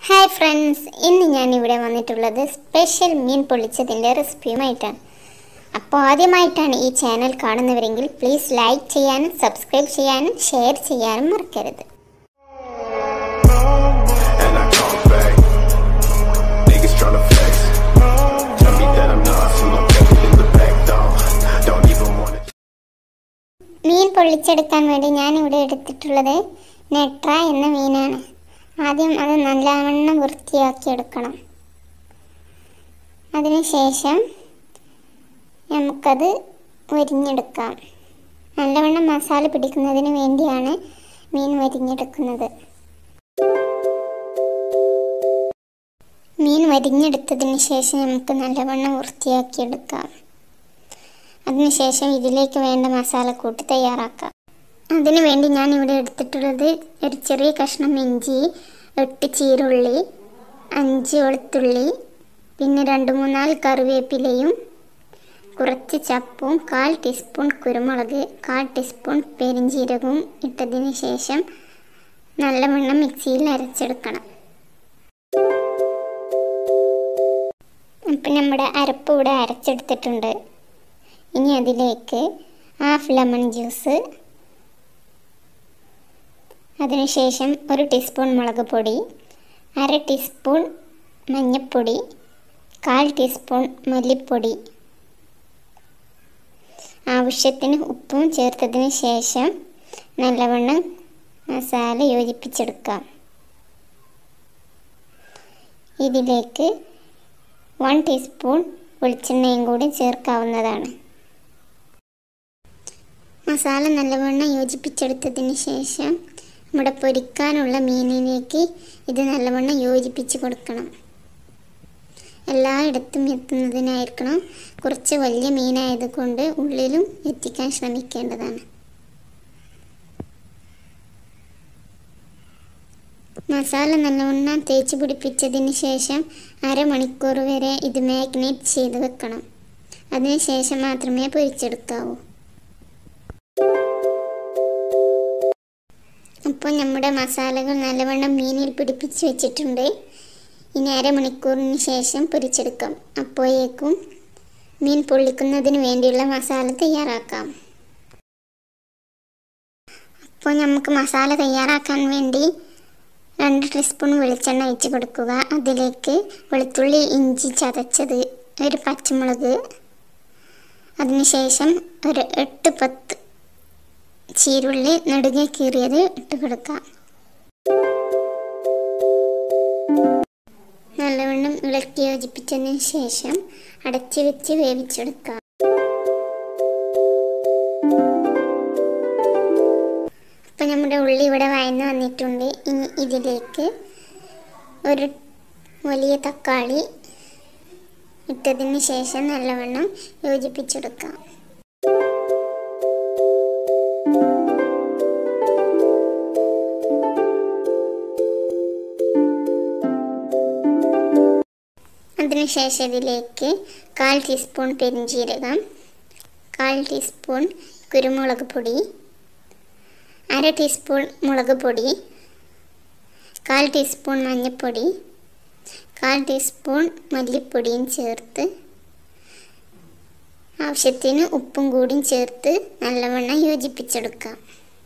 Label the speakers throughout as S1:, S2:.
S1: Hi friends ഇന്ന് ഞാൻ ഇവിടെ വന്നിട്ടുള്ളത് സ്പെഷ്യൽ മീൻ പൊള്ളിച്ചതിൻ്റെ റെസിപ്പിയുമായിട്ടാണ് അപ്പോൾ ആദ്യമായിട്ടാണ് ഈ ചാനൽ കാണുന്നവരെങ്കിൽ പ്ലീസ് ലൈക്ക് ചെയ്യാനും സബ്സ്ക്രൈബ് ചെയ്യാനും ഷെയർ ചെയ്യാനും മറക്കരുത്
S2: and I come back. Niggas tryna flex. Tell me that I'm not, so I'm taking in the back door. Don't even wanna.
S1: മീൻ പൊള്ളിച്ചെടുക്കാൻ വേണ്ടി ഞാൻ ഇവിടെ എടുത്തിട്ടുള്ളത് നെട്ര എന്ന മീനാണ് ആദ്യം അത് നല്ലവണ്ണം വൃത്തിയാക്കി എടുക്കണം അതിനുശേഷം നമുക്കത് വരിഞ്ഞെടുക്കാം നല്ലവണ്ണം മസാല പിടിക്കുന്നതിന് വേണ്ടിയാണ് മീൻ വരിഞ്ഞെടുക്കുന്നത് മീൻ വരിഞ്ഞെടുത്തതിന് ശേഷം നമുക്ക് നല്ലവണ്ണം വൃത്തിയാക്കിയെടുക്കാം അതിനുശേഷം ഇതിലേക്ക് വേണ്ട മസാലക്കൂട്ട് തയ്യാറാക്കാം അതിനു വേണ്ടി ഞാൻ ഇവിടെ എടുത്തിട്ടുള്ളത് ഒരു ചെറിയ കഷ്ണം ഇഞ്ചി എട്ട് ചീരുള്ളി അഞ്ച് വെളുത്തുള്ളി പിന്നെ രണ്ട് മൂന്നാല് കറിവേപ്പിലയും കുറച്ച് ചപ്പും കാൽ ടീസ്പൂൺ കുരുമുളക് കാൽ ടീസ്പൂൺ പെരിഞ്ചീരകവും ഇട്ടതിന് ശേഷം നല്ലവണ്ണം മിക്സിയിൽ അരച്ചെടുക്കണം അപ്പം നമ്മുടെ അരപ്പ് ഇവിടെ അരച്ചെടുത്തിട്ടുണ്ട് ഇനി അതിലേക്ക് ഹാഫ് ലെമൺ ജ്യൂസ് അതിനുശേഷം ഒരു ടീസ്പൂൺ മുളക് പൊടി അര ടീസ്പൂൺ മഞ്ഞൾപ്പൊടി കാൽ ടീസ്പൂൺ മല്ലിപ്പൊടി ആവശ്യത്തിന് ഉപ്പും ചേർത്തതിന് ശേഷം നല്ലവണ്ണം മസാല യോജിപ്പിച്ചെടുക്കാം ഇതിലേക്ക് വൺ ടീസ്പൂൺ വെളിച്ചെണ്ണയും കൂടി ചേർക്കാവുന്നതാണ് മസാല നല്ലവണ്ണം യോജിപ്പിച്ചെടുത്തതിന് ശേഷം നമ്മുടെ പൊരിക്കാനുള്ള മീനിലേക്ക് ഇത് നല്ലവണ്ണം യോജിപ്പിച്ച് കൊടുക്കണം എല്ലായിടത്തും എത്തുന്നതിനായിരിക്കണം കുറച്ച് വലിയ മീനായതുകൊണ്ട് ഉള്ളിലും എത്തിക്കാൻ ശ്രമിക്കേണ്ടതാണ് മസാല നല്ലവണ്ണം തേച്ച് പിടിപ്പിച്ചതിന് ശേഷം അരമണിക്കൂർ വരെ ഇത് മാഗ്നേറ്റ് ചെയ്ത് വെക്കണം അതിനുശേഷം മാത്രമേ പൊരിച്ചെടുക്കാവൂ അപ്പോൾ നമ്മുടെ മസാലകൾ നല്ലവണ്ണം മീനിൽ പിടിപ്പിച്ച് വെച്ചിട്ടുണ്ട് ഇനി അരമണിക്കൂറിന് ശേഷം പൊരിച്ചെടുക്കാം അപ്പോഴേക്കും മീൻ പൊള്ളിക്കുന്നതിന് വേണ്ടിയുള്ള മസാല തയ്യാറാക്കാം അപ്പോൾ നമുക്ക് മസാല തയ്യാറാക്കാൻ വേണ്ടി രണ്ട് ടീസ്പൂൺ വെളിച്ചെണ്ണ ഒഴിച്ച് കൊടുക്കുക അതിലേക്ക് വെളുത്തുള്ളി ഇഞ്ചി ചതച്ചത് ഒരു പച്ചമുളക് അതിനുശേഷം ഒരു എട്ട് പത്ത് ചീരുള്ളി നെടുകെ കീറിയത് ഇട്ട് കൊടുക്കാം നല്ലവണ്ണം ഇളക്കി യോജിപ്പിച്ചതിന് ശേഷം അടച്ചു വെച്ച് വേവിച്ചെടുക്കാം അപ്പം നമ്മുടെ ഉള്ളി ഇവിടെ വഴന്ന് വന്നിട്ടുണ്ട് ഇനി ഇതിലേക്ക് ഒരു വലിയ തക്കാളി ഇട്ടതിന് ശേഷം നല്ലവണ്ണം യോജിപ്പിച്ചെടുക്കാം അതിനുശേഷം ഇതിലേക്ക് കാൽ ടീസ്പൂൺ പെരിഞ്ചീരകം കാൽ ടീസ്പൂൺ കുരുമുളക് പൊടി അര ടീസ്പൂൺ മുളക് പൊടി കാൽ ടീസ്പൂൺ മഞ്ഞൾപ്പൊടി കാൽ ടീസ്പൂൺ മല്ലിപ്പൊടിയും ചേർത്ത് ആവശ്യത്തിന് ഉപ്പും കൂടിയും ചേർത്ത് നല്ലവണ്ണം യോജിപ്പിച്ചെടുക്കാം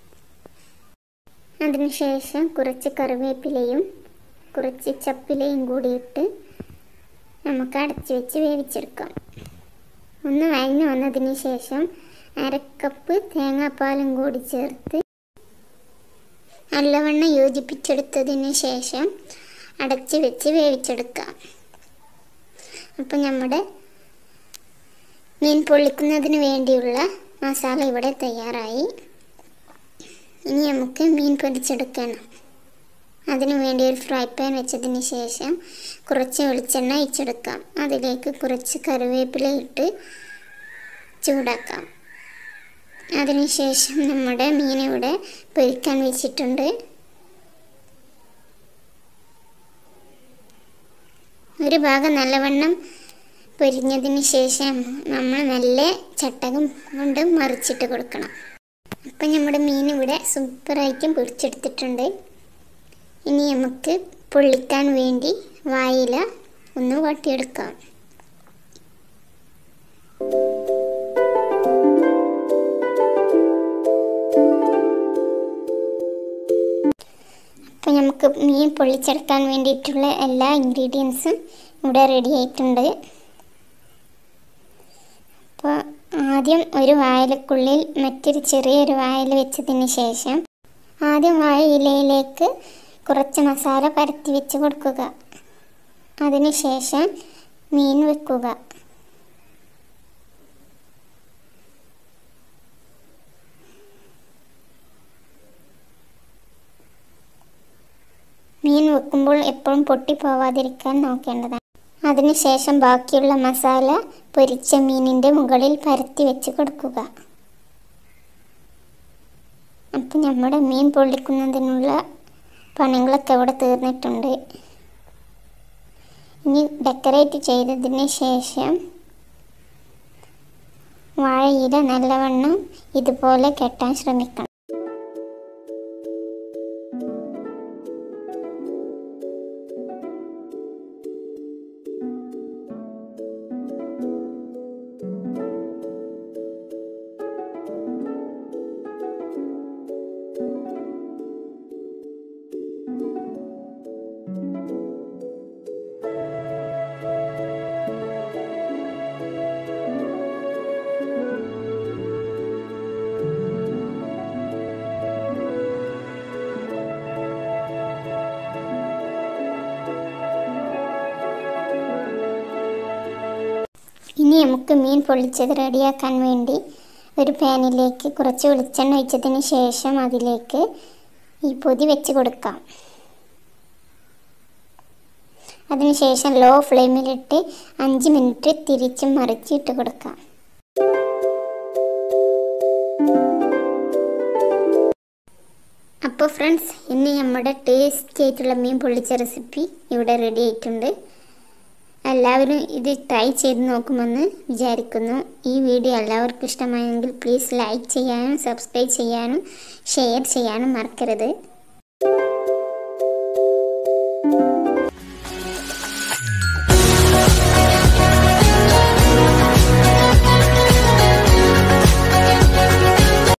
S1: അതിനുശേഷം കുറച്ച് കറിവേപ്പിലയും കുറച്ച് ചപ്പിലയും കൂടി ഇട്ട് നമുക്ക് അടച്ചു വെച്ച് വേവിച്ചെടുക്കാം ഒന്ന് വഴഞ്ഞു വന്നതിന് ശേഷം അരക്കപ്പ് തേങ്ങാപ്പാലും കൂടി ചേർത്ത് നല്ലവണ്ണം യോജിപ്പിച്ചെടുത്തതിന് ശേഷം അടച്ചു വെച്ച് വേവിച്ചെടുക്കാം അപ്പം നമ്മുടെ മീൻ പൊള്ളിക്കുന്നതിന് വേണ്ടിയുള്ള മസാല ഇവിടെ തയ്യാറായി ഇനി നമുക്ക് മീൻ പൊരിച്ചെടുക്കണം അതിനു വേണ്ടി ഒരു ഫ്രൈ പാൻ വെച്ചതിന് ശേഷം കുറച്ച് വെളിച്ചെണ്ണ ഒഴിച്ചെടുക്കാം അതിലേക്ക് കുറച്ച് കറിവേപ്പില ഇട്ട് ചൂടാക്കാം അതിനുശേഷം നമ്മുടെ മീൻ ഇവിടെ പൊരിക്കാൻ വെച്ചിട്ടുണ്ട് ഒരു ഭാഗം നല്ലവണ്ണം പൊരിഞ്ഞതിന് ശേഷം നമ്മൾ നല്ല ചട്ടകം കൊണ്ട് മറിച്ചിട്ട് കൊടുക്കണം അപ്പം നമ്മുടെ മീൻ ഇവിടെ സൂപ്പറായിട്ടും പൊരിച്ചെടുത്തിട്ടുണ്ട് ഇനി നമുക്ക് പൊള്ളിക്കാൻ വേണ്ടി വായില ഒന്ന് വാട്ടിയെടുക്കാം അപ്പോൾ നമുക്ക് മീൻ പൊള്ളിച്ചെടുക്കാൻ വേണ്ടിയിട്ടുള്ള എല്ലാ ഇൻഗ്രീഡിയൻസും ഇവിടെ റെഡി ആയിട്ടുണ്ട് അപ്പോൾ ആദ്യം ഒരു വായലക്കുള്ളിൽ മറ്റൊരു ചെറിയൊരു വായൽ വെച്ചതിന് ശേഷം ആദ്യം വാഴ ഇലയിലേക്ക് കുറച്ച് മസാല പരത്തി വെച്ച് കൊടുക്കുക അതിനുശേഷം മീൻ വെക്കുക മീൻ വെക്കുമ്പോൾ എപ്പോഴും പൊട്ടിപ്പോവാതിരിക്കാൻ നോക്കേണ്ടതാണ് അതിനുശേഷം ബാക്കിയുള്ള മസാല പൊരിച്ച മീനിൻ്റെ മുകളിൽ പരത്തി വെച്ച് കൊടുക്കുക അപ്പം നമ്മുടെ മീൻ പൊള്ളിക്കുന്നതിനുള്ള പണികളൊക്കെ ഇവിടെ തീർന്നിട്ടുണ്ട് ഇനി ഡെക്കറേറ്റ് ചെയ്തതിന് ശേഷം വാഴയില നല്ലവണ്ണം ഇതുപോലെ കെട്ടാൻ ശ്രമിക്കണം ഇനി നമുക്ക് മീൻ പൊള്ളിച്ചത് റെഡിയാക്കാൻ വേണ്ടി ഒരു പാനിലേക്ക് കുറച്ച് വെളിച്ചെണ്ണ ഒഴിച്ചതിന് ശേഷം അതിലേക്ക് ഈ പൊതി വെച്ച് കൊടുക്കാം അതിനുശേഷം ലോ ഫ്ലെയിമിലിട്ട് അഞ്ച് മിനിറ്റ് തിരിച്ചും മറിച്ചിട്ട് കൊടുക്കാം അപ്പോൾ ഫ്രണ്ട്സ് ഇന്ന് നമ്മുടെ ടേസ്റ്റി ആയിട്ടുള്ള മീൻ പൊള്ളിച്ച റെസിപ്പി ഇവിടെ റെഡി ആയിട്ടുണ്ട് എല്ലാവരും ഇത് ട്രൈ ചെയ്ത് നോക്കുമെന്ന് വിചാരിക്കുന്നു ഈ വീഡിയോ എല്ലാവർക്കും ഇഷ്ടമായെങ്കിൽ പ്ലീസ് ലൈക്ക് ചെയ്യാനും സബ്സ്ക്രൈബ് ചെയ്യാനും ഷെയർ ചെയ്യാനും മറക്കരുത്